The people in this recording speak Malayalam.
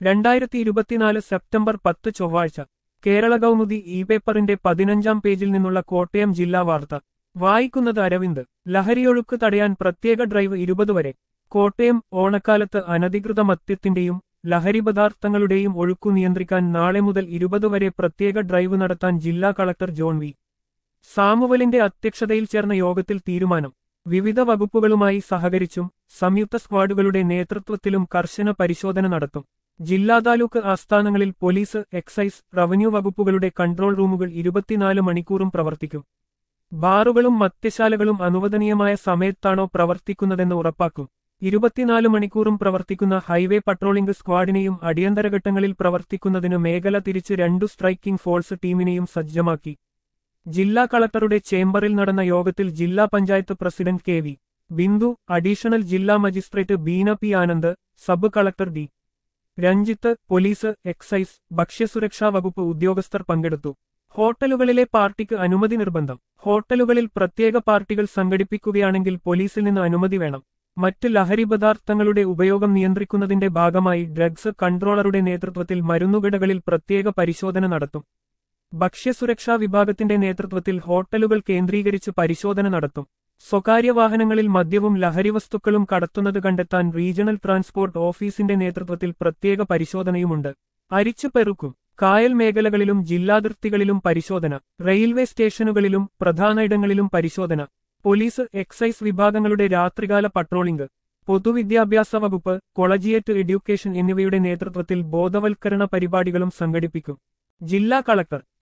രണ്ടായിരത്തി ഇരുപത്തിനാല് സെപ്റ്റംബർ പത്ത് ചൊവ്വാഴ്ച കേരള കൗമുദി ഇ പേപ്പറിന്റെ പതിനഞ്ചാം പേജിൽ നിന്നുള്ള കോട്ടയം ജില്ലാ വാർത്ത വായിക്കുന്നത് അരവിന്ദ് ലഹരിയൊഴുക്ക് തടയാൻ പ്രത്യേക ഡ്രൈവ് ഇരുപത് വരെ കോട്ടയം ഓണക്കാലത്ത് അനധികൃത മദ്യത്തിന്റെയും ലഹരി പദാർത്ഥങ്ങളുടെയും ഒഴുക്കു നിയന്ത്രിക്കാൻ നാളെ മുതൽ ഇരുപത് വരെ പ്രത്യേക ഡ്രൈവ് നടത്താൻ ജില്ലാ കളക്ടർ ജോൺ വി സാമുവലിന്റെ അധ്യക്ഷതയിൽ ചേർന്ന യോഗത്തിൽ തീരുമാനം വിവിധ വകുപ്പുകളുമായി സഹകരിച്ചും സംയുക്ത സ്ക്വാഡുകളുടെ നേതൃത്വത്തിലും കർശന പരിശോധന നടത്തും ജില്ലാ താലൂക്ക് ആസ്ഥാനങ്ങളിൽ പോലീസ് എക്സൈസ് റവന്യൂ വകുപ്പുകളുടെ കൺട്രോൾ റൂമുകൾ ഇരുപത്തിനാല് മണിക്കൂറും പ്രവർത്തിക്കും ബാറുകളും മദ്യശാലകളും അനുവദനീയമായ സമയത്താണോ പ്രവർത്തിക്കുന്നതെന്ന് ഉറപ്പാക്കും ഇരുപത്തിനാല് മണിക്കൂറും പ്രവർത്തിക്കുന്ന ഹൈവേ പട്രോളിംഗ് സ്ക്വാഡിനെയും അടിയന്തരഘട്ടങ്ങളിൽ പ്രവർത്തിക്കുന്നതിന് മേഖല തിരിച്ച് രണ്ടു സ്ട്രൈക്കിംഗ് ഫോഴ്സ് ടീമിനെയും സജ്ജമാക്കി ജില്ലാ കളക്ടറുടെ ചേംബറിൽ നടന്ന യോഗത്തിൽ ജില്ലാ panchayat president K V Bindu additional ജില്ലാ magistrate Beena P Anand sub collector D Ranjith police excise ഭക്ഷ്യസുരക്ഷാ വകുപ്പ് ഉദ്യോഗസ്ഥർ പങ്കെടുത്തു ഹോട്ടലുകളിലെ പാർട്ടിക്ക് അനുമതി നിർബന്ധം ഹോട്ടലുകളിൽ പ്രത്യേക പാർട്ടികൾ സംഘടിപ്പിക്കുകയാണെങ്കിൽ പോലീസിൽ നിന്ന് അനുമതി വേണം മറ്റ് ലഹരി പദാർത്ഥങ്ങളുടെ ഉപയോഗം നിയന്ത്രിക്കുന്നതിന്റെ ഭാഗമായി ഡ്രഗ്സ് കൺട്രോളറുടെ നേതൃത്വത്തിൽ മരുന്നുകടകളിൽ പ്രത്യേക പരിശോധന നടത്തും ഭക്ഷ്യസുരക്ഷാ വിഭാഗത്തിന്റെ നേതൃത്വത്തിൽ ഹോട്ടലുകൾ കേന്ദ്രീകരിച്ച് പരിശോധന നടത്തും സ്വകാര്യ വാഹനങ്ങളിൽ മദ്യവും ലഹരിവസ്തുക്കളും കടത്തുന്നത് കണ്ടെത്താൻ റീജിയണൽ ട്രാൻസ്പോർട്ട് ഓഫീസിന്റെ നേതൃത്വത്തിൽ പ്രത്യേക പരിശോധനയുമുണ്ട് അരിച്ചു പെറുക്കും കായൽ മേഖലകളിലും ജില്ലാതിർത്തികളിലും പരിശോധന റെയിൽവേ സ്റ്റേഷനുകളിലും പ്രധാന ഇടങ്ങളിലും പരിശോധന പോലീസ് എക്സൈസ് വിഭാഗങ്ങളുടെ രാത്രികാല പട്രോളിംഗ് പൊതുവിദ്യാഭ്യാസ വകുപ്പ് കൊളജിയേറ്റ് എഡ്യൂക്കേഷൻ എന്നിവയുടെ നേതൃത്വത്തിൽ ബോധവൽക്കരണ പരിപാടികളും സംഘടിപ്പിക്കും ജില്ലാ കളക്ടർ